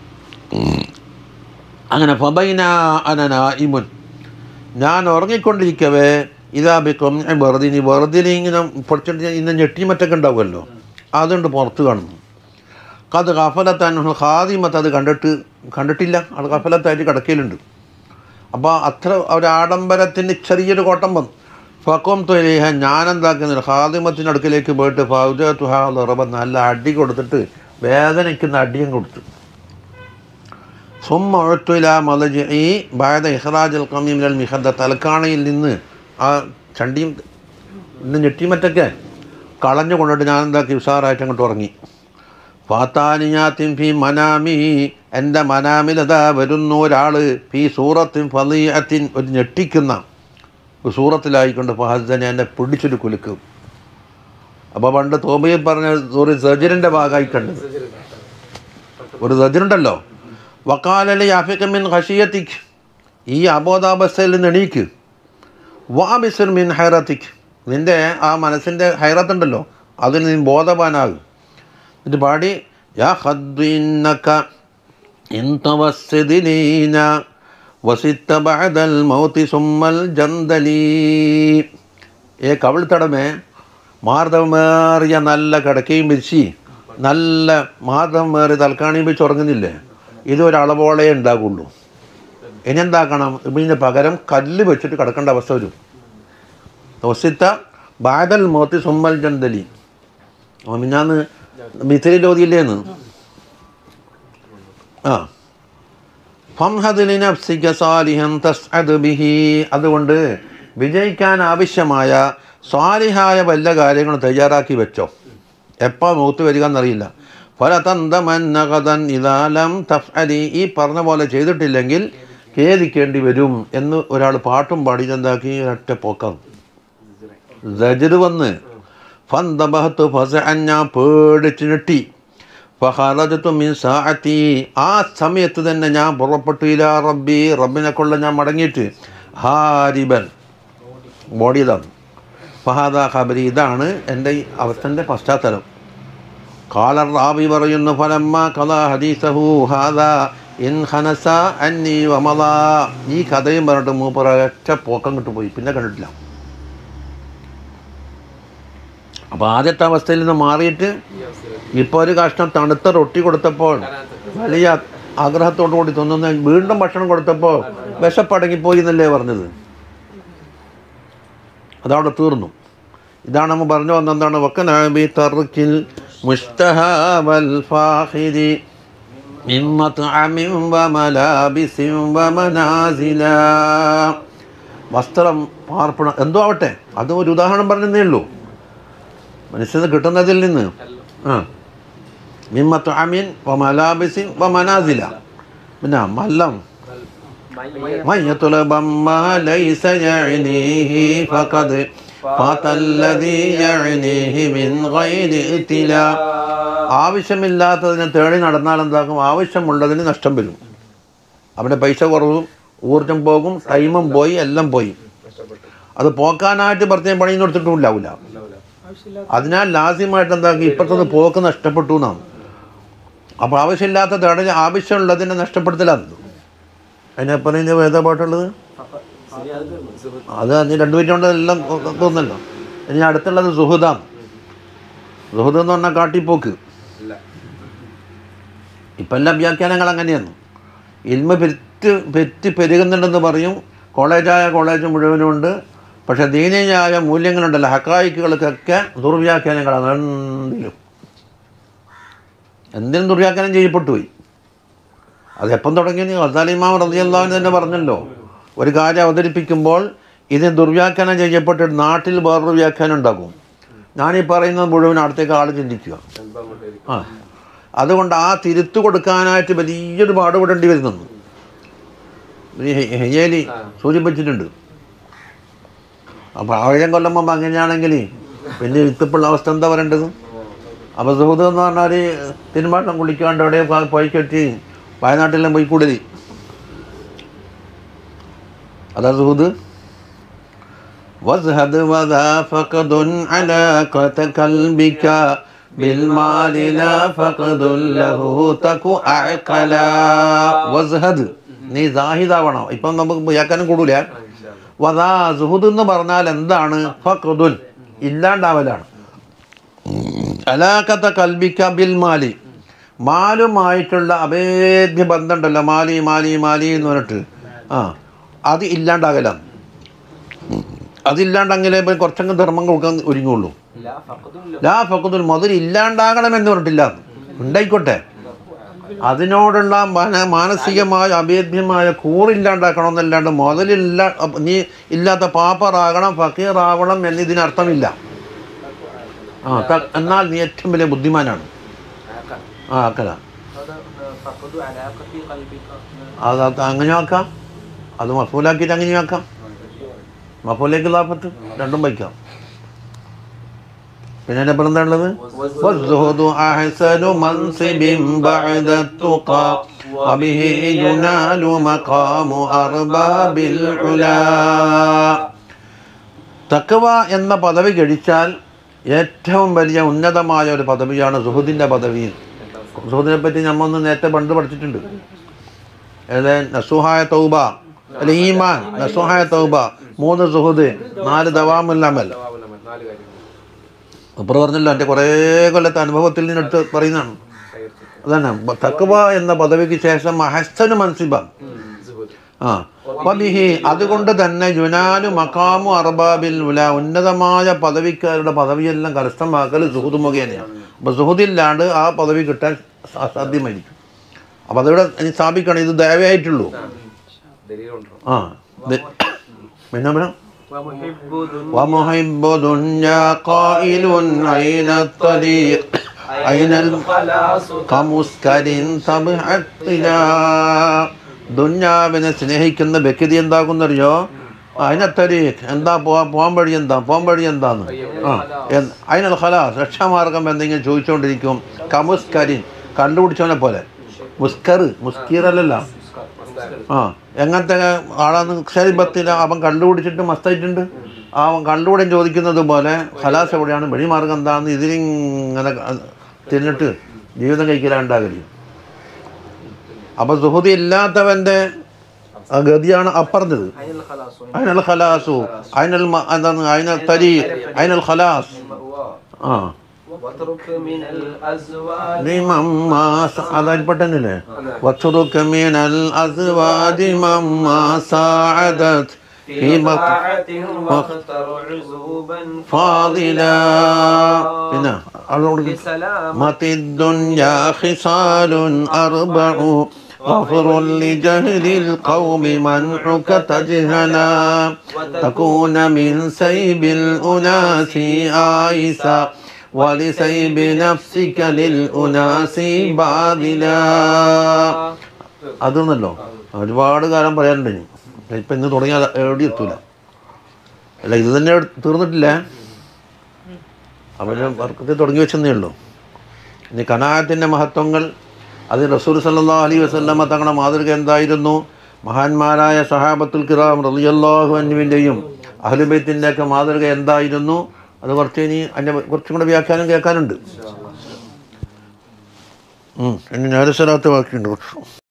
അങ്ങനെ ഫബൈന അനന ഇമുൻ ഞാൻ ഉറങ്ങിക്കൊണ്ടിരിക്കവേ ഇതാ ബിക്കും വെറുതിനി വെറുതിനി ഇങ്ങനെ പൊടിച്ചിട്ട് ഇന്ന് ഞെട്ടി മറ്റൊക്കെ ഉണ്ടാവുമല്ലോ അതുകൊണ്ട് പുറത്ത് കാണുന്നു അത് കഫലത്താൻ ഹാദിമത്ത് അത് കണ്ടിട്ട് കണ്ടിട്ടില്ല അത് കഫലത്തായിട്ട് കിടക്കലുണ്ട് അപ്പോൾ അത്ര ഒരു ആഡംബരത്തിൻ്റെ ചെറിയൊരു കോട്ടം വന്നു ഫക്കോം തൊലേഹ ഞാൻ എന്താക്കുന്നില്ല ഹാദിമത്തിൻ്റെ അടുക്കിലേക്ക് പോയിട്ട് ഫൗജ തുഹാ ഉറബ നല്ല അടി കൊടുത്തിട്ട് വേദനയ്ക്കുന്ന അടിയും കൊടുത്തു സുമ്മ ഒഴത്തുല മലജ് ഈ ബാധ ഇഹ്റാജൽ കമീമിൽ മിഹദ തലക്കാണയിൽ നിന്ന് ആ ചണ്ടിയും ഇന്ന് ഞെട്ടിമറ്റൊക്കെ കളഞ്ഞു കൊണ്ടിട്ട് ഞാൻ എന്താക്കി ഉഷാറായിട്ട് അങ്ങോട്ട് ഉറങ്ങി ഫാത്താനിയാത്തിൻ ഫി മനാമി എൻ്റെ മനാമിലതാ വരുന്നു ഒരാൾ ഫി സൂറത്തിൻ ഫലിയത്തിൻ ഒരു ഞെട്ടിക്കുന്ന ഒരു സൂറത്തിലായിക്കൊണ്ട് ഫഹദനെ എന്നെ പിടിച്ചൊരു കുലുക്കും അപ്പോൾ പണ്ട് തോമയിൽ പറഞ്ഞ ഒരു സജറിൻ്റെ ഭാഗമായി കണ്ടത് ഒരു സജറുണ്ടല്ലോ വക്കാലലെ അഫിക്കമിൻ ഹഷിയത്തിക്ക് ഈ അബോധാവസ്ഥയിൽ നിന്ന് എണീക്ക് വാബിസുർ മിൻ ഹൈറത്തിക്ക് നിൻ്റെ ആ മനസ്സിൻ്റെ ഹൈറത്തുണ്ടല്ലോ അതിൽ നീ ബോധവാനാകും എന്നിട്ട് പാടി യാ ഹദ്വിന്നക ഇന്തവസ്സിദിനീന വസിത്ത ബഅദൽ മൗതി സുമ്മൽ ജന്തലീ ഏ കവിൾത്തടമേ മാർദ്ദവമേറിയ നല്ല കിടക്കയും വിരിച്ച് നല്ല മാർദ്ദവമേറിയ തൽക്കാണിയും വെച്ച് ഉറങ്ങുന്നില്ലേ ഇതൊരളവോളേ ഉണ്ടാകുള്ളൂ ഇനി എന്താക്കണം ഇതിന് പകരം കല്ല് വെച്ചിട്ട് കിടക്കേണ്ട അവസ്ഥ വരും വസിത്ത ബാദൽ മോത്തി സുമ്മൽ ജന്തലി മിന്നാന്ന് മിഥിലി ലോതിയില്ലേന്ന് ആ ഫംഹദിലിനഫ്സിക സാലിഹൻ തസ്അദ് ബിഹി അതുകൊണ്ട് വിജയിക്കാൻ ആവശ്യമായ സ്വാലിഹായ വല്ല കാര്യങ്ങളും തയ്യാറാക്കി വെച്ചോ എപ്പോൾ മൂത്ത് വരിക എന്നറിയില്ല ഫലതന്തമന്നകതൻ ഇതാലം തഫ്അലി ഈ പറഞ്ഞ പോലെ ചെയ്തിട്ടില്ലെങ്കിൽ ഖേദിക്കേണ്ടി വരും എന്ന് ഒരാൾ പാട്ടും പാടി എന്താക്കി ഒറ്റ പോക്കം സജർ വന്ന് ഫന്തബഹത്ത് ഫസഅൻ ഞാൻ പേടിച്ച് ഞെട്ടി ഫഹറജത്തു മിൻ സാഅത്തി ആ സമയത്ത് തന്നെ ഞാൻ പുറപ്പെട്ടു ഇലാ റബ്ബി റബ്ബിനെ കൊള്ള ഞാൻ മടങ്ങിയിട്ട് ഹാരിബൻ ബോഡിയതാണ് ഫഹാദ ഖബരി ഇതാണ് എൻ്റെ ഈ അവസ്ഥൻ്റെ പശ്ചാത്തലം കാലർ റാബി പറയുന്നു ഫലമ്മ കഥ ഹദീസഹു ഹാദ ഇൻ ഹനസ അന്നി വമല ഈ കഥയും പറഞ്ഞിട്ട് മൂപ്പറ ഒറ്റ പോക്കം കിട്ടു പോയി പിന്നെ കണ്ടിട്ടില്ല അപ്പോൾ ആദ്യത്തെ അവസ്ഥയിൽ നിന്ന് മാറിയിട്ട് ഇപ്പോൾ ഒരു കഷ്ണം തണുത്ത റൊട്ടി കൊടുത്തപ്പോൾ വലിയ ആഗ്രഹത്തോടു കൂടി തിന്നുന്ന വീണ്ടും ഭക്ഷണം കൊടുത്തപ്പോൾ വിശപ്പടങ്ങിപ്പോയി എന്നല്ലേ പറഞ്ഞത് അതവിടെ തീർന്നു ഇതാണ് നമ്മൾ പറഞ്ഞു വന്നെന്താണ് വക്കനാബി തറുക്കിൽ മുസ്തഹാവൽ ഫാഹിരി من مطعم وملابس ومنازل വസ്ത്രം പാർപ്പിടം എന്തോ ആവട്ടെ അത് ഒരു ഉദാഹരണം പറഞ്ഞതേ ഉള്ളൂ മനുഷ്യന് കിട്ടുന്നതിൽ നിന്ന് ആ മിമ്മത്ത് അമീൻ വ മലാബിസിൻ വ മനാസില പിന്നെ മല്ലം من يطلب ما ليس يعنيه فقد فات الذي يعنيه من غير ابتلاء ആവശ്യമില്ലാത്തതിനെ തേടി നടന്നാൽ എന്താക്കും ആവശ്യമുള്ളതിന് നഷ്ടം വരും അവൻ്റെ പൈസ കുറവും ഊർജം പോകും ടൈമും പോയി എല്ലാം പോയി അത് പോക്കാനായിട്ട് പ്രത്യേകം പണി കൊടുത്തിട്ടും ഉണ്ടാവില്ല അതിനാൽ ലാസ്യമായിട്ട് എന്താക്കി ഇപ്പുറത്തുനിന്ന് പോക്ക് നഷ്ടപ്പെട്ടു എന്നാണ് അപ്പോൾ ആവശ്യമില്ലാത്ത തേടൽ ആവശ്യമുള്ളതിനെ നഷ്ടപ്പെടുത്തലാണ് അതിനെ പറയുന്നത് ഏതാ പാട്ടുള്ളത് അത് അന്ന് രണ്ടു മിനിറ്റ് എല്ലാം തോന്നല്ലോ ഇനി അടുത്തുള്ളത് സുഹൃദാണ് സുഹൃദ് എന്ന് പറഞ്ഞാൽ കാട്ടിപ്പോക്ക് ഇപ്പം എല്ലാം വ്യാഖ്യാനങ്ങൾ അങ്ങനെയാണ് ഇൽമ പെറ്റ് പെറ്റ് പെരുകുന്നുണ്ടെന്ന് പറയും കോളേജായ കോളേജ് മുഴുവനുണ്ട് പക്ഷേ ദീനീയായ മൂല്യങ്ങളുണ്ടല്ലോ ഹക്കായിക്കുകൾക്കൊക്കെ ദുർവ്യാഖ്യാനങ്ങളാണ് എന്തിലും എന്തിനും ദുർവ്യാഖ്യാനം ചെയ്യപ്പെട്ടു പോയി അത് എപ്പം തുടങ്ങിയെന്ന് അസാലിമാം റതിയല്ലാന്ന് തന്നെ പറഞ്ഞല്ലോ ഒരു കാര്യം അവതരിപ്പിക്കുമ്പോൾ ഇത് ദുർവ്യാഖ്യാനം ചെയ്യപ്പെട്ടിട്ട് നാട്ടിൽ വേറൊരു വ്യാഖ്യാനം ഉണ്ടാക്കും ഞാനീ പറയുന്നത് മുഴുവൻ അടുത്തേക്ക് ആൾ ചിന്തിക്കുക ആ അതുകൊണ്ട് ആ തിരുത്തു കൊടുക്കാനായിട്ട് വലിയൊരു പാടുപെടേണ്ടി വരുന്നു ഈ ഹെ- ഹെയ്യേലി സൂചിപ്പിച്ചിട്ടുണ്ട് അപ്പോൾ ആയിരം കൊല്ലം മുമ്പ് അങ്ങനെയാണെങ്കിൽ പിന്നെ ഇത്തിപ്പുള്ള അവസ്ഥ എന്താ പറയേണ്ടത് അപ്പോൾ സുഹൃത്ത് എന്ന് പറഞ്ഞാൽ തിരുമാട്ടം കുളിക്കാണ്ട് അവിടെ പോയി കെട്ടി വയനാട്ടിലെല്ലാം പോയി കൂടലി അതാ സുഹൃത്ത് واذهب وذا فقد علاقة قلبك بالمال لا فقد له تك أعقلا വസ്ഹദ് നീ സാഹിദാവണം ഇപ്പം നമുക്ക് വ്യാഖ്യാനം കൂടൂല വദാ സുഹുദ് എന്ന് പറഞ്ഞാൽ എന്താണ് ഫഖദുൻ ഇല്ലാണ്ടാവലാണ് അലാക്കത്ത കൽബിക്ക ബിൽ മാലി മാലുമായിട്ടുള്ള അഭേദ്യ ബന്ധമുണ്ടല്ലോ മാലി മാലി മാലി എന്ന് പറഞ്ഞിട്ട് ആ അത് ഇല്ലാണ്ടാകലാണ് അതില്ലാണ്ടെങ്കിലേ ഇപ്പം കുറച്ചങ്ങ് ധർമ്മം കൊടുക്കാൻ ഒരുങ്ങുള്ളൂ ലാ ഫക്കുദുൽ മുതൽ ഇല്ലാണ്ടാകണമെന്ന് പറഞ്ഞിട്ടില്ല ഉണ്ടായിക്കോട്ടെ അതിനോടുള്ള മന മാനസികമായ അഭേദ്യമായ കൂറില്ലാണ്ടാക്കണമെന്നല്ലാണ്ട് മുതലില്ല അപ്പ- നീ ഇല്ലാത്ത പാപ്പറാകണം ഫക്കീറാവണം എന്നതിനർത്ഥമില്ല ആ ത- എന്നാൽ നീ ഏറ്റവും വലിയ ബുദ്ധിമാനാണ് ആ അക്കല فقد علاقة قلبك അത് അത് അങ്ങനെ ആക്കാം അത് മഫൂലാക്കിയിട്ട് അങ്ങനെ ആക്കാം മഫൂലേക്ക് ലാഭത്ത് രണ്ടും വയ്ക്കാം പിന്നെ എൻ്റെ ഇപ്പം എന്താ ഉള്ളത് والزهد أحسن منصب بعد التقى وبه ينال مقام أرباب العلا തക്കവ എന്ന പദവി കഴിച്ചാൽ ഏറ്റവും വലിയ ഉന്നതമായ ഒരു പദവിയാണ് സുഹൃദിൻ്റെ പദവി സുഹൃദിനെ പറ്റി നമ്മൊന്ന് നേരത്തെ പണ്ട് പഠിച്ചിട്ടുണ്ട് ഏത് നസുഹായ തൗബ അല്ല ഈമാൻ നസുഹായ തൗബ മൂന്ന് സുഹൃദ് നാല് ദവാമുൽ അമൽ നാല് കാര്യങ്ങൾ അപ്പുറം പറഞ്ഞല്ലോ എൻ്റെ കുറേ കൊല്ലത്തെ അനുഭവത്തിൽ നിന്നെടുത്ത് പറയുന്നതാണ് അതാണ് ബ- തക്വ എന്ന പദവിക്ക് ശേഷം അഹസ്തന് മൻസിബ ആ വബിഹി അതുകൊണ്ട് തന്നെ യുനാലു മക്കാമു അർബാബിൽ ഉല ഉന്നതമായ പദവിക്കാരുടെ പദവിയെല്ലാം കരസ്ഥമാക്കൽ സുഹൃദ് മുഖേനയാണ് അപ്പോൾ സുഹൃദില്ലാണ്ട് ആ പദവി കിട്ടാൻ സ- അസാധ്യമായിരിക്കും അപ്പോൾ അതിവിടെ ഇനി സ്ഥാപിക്കണം ഇത് ദയവായിട്ടുള്ളൂ ദലീലുണ്ടോ ആ ഇത് പിന്നെ പിന്നെ ومحب ومحب دنيا قائل أين الطريق أين الخلاص കമുസ്കർ ദുഞ്ഞാവിനെ സ്നേഹിക്കുന്ന വ്യക്തി എന്താകുന്നറിയോ അതിനത്തരീഖ് എന്താ പോവാ പോകാൻ വഴി എന്താ പോകാൻ വഴി എന്താന്ന് ആ എന്ന് അതിനുള്ള ഖലാസ് രക്ഷാമാർഗം എന്തെങ്കിലും ചോദിച്ചുകൊണ്ടിരിക്കും കമുസ്കരിൻ കണ്ടുപിടിച്ചവനെ പോലെ മുസ്കർ മുസ്കീറല്ലല്ലോ ആ എങ്ങനത്തെ ആളാന്ന് ക്ഷരിബത്തിൽ അവൻ കണ്ടുപിടിച്ചിട്ട് മസ്തായിട്ടുണ്ട് ആ അവൻ കണ്ടുപിടിയും ചോദിക്കുന്നത് പോലെ ഖലാസ് എവിടെയാണ് വഴിമാർഗം എന്താണെന്ന് ഇതിലിങ്ങനെ തിരിഞ്ഞിട്ട് ജീവിതം കഴിക്കലാണ്ടാകരുത് അപ്പോൾ സുഹൃതി ഇല്ലാത്തവൻ്റെ ആ ഗതിയാണ് അപ്പറഞ്ഞത് أين الخلاص അതിനുള്ള ഖലാസു അതിനൽ മ- എന്താണ് അതിനൽ തരീ അതിനൽ ഖലാസ് والمأوى ആ واترك من الأزواج مما അതായിൽപ്പെട്ടല്ലേ واترك من الأزواج مما ساعدت في مق- طاعة واختر عزوبا فاضلا പിന്നെ അതോട് بسلام مت الدنيا خصال أربع غفر لجهل القوم منعك تجهلا تكون من سيب الأناس آيسا ولسيب نفسك للأناس باذلا അതൊന്നല്ലോ ഒരുപാട് കാലം പറയാനുണ്ട് ഇനി ഇപ്പം ഇന്ന് തുടങ്ങിയാൽ എവിടെ എത്തൂല അല്ല ഇത് തന്നെ തീർന്നിട്ടില്ല അവന് വർക്കത്തിൽ തുടങ്ങി വെച്ചെന്നേ ഉള്ളൂ ഇനി കനായത്തിൻ്റെ മഹത്വങ്ങൾ അത് റസൂൽ സല്ലാ അലൈ വസല്ലമ്മ തങ്ങളുടെ മാതൃക എന്തായിരുന്നു മഹാന്മാരായ സഹാബത്തുൽ കിറാം റളിയല്ലാഹു അന്നുവിൻ്റെയും അഹ്ലുബൈത്തിൻ്റെ ഒക്കെ മാതൃക എന്തായിരുന്നു അത് കുറച്ച് ഇനി അതിൻ്റെ കുറച്ചും കൂടെ വ്യാഖ്യാനം കേൾക്കാനുണ്ട് ഉം. ഇനി നേരസ്ഥലത്ത് ബാക്കിയുണ്ട് കുറച്ച്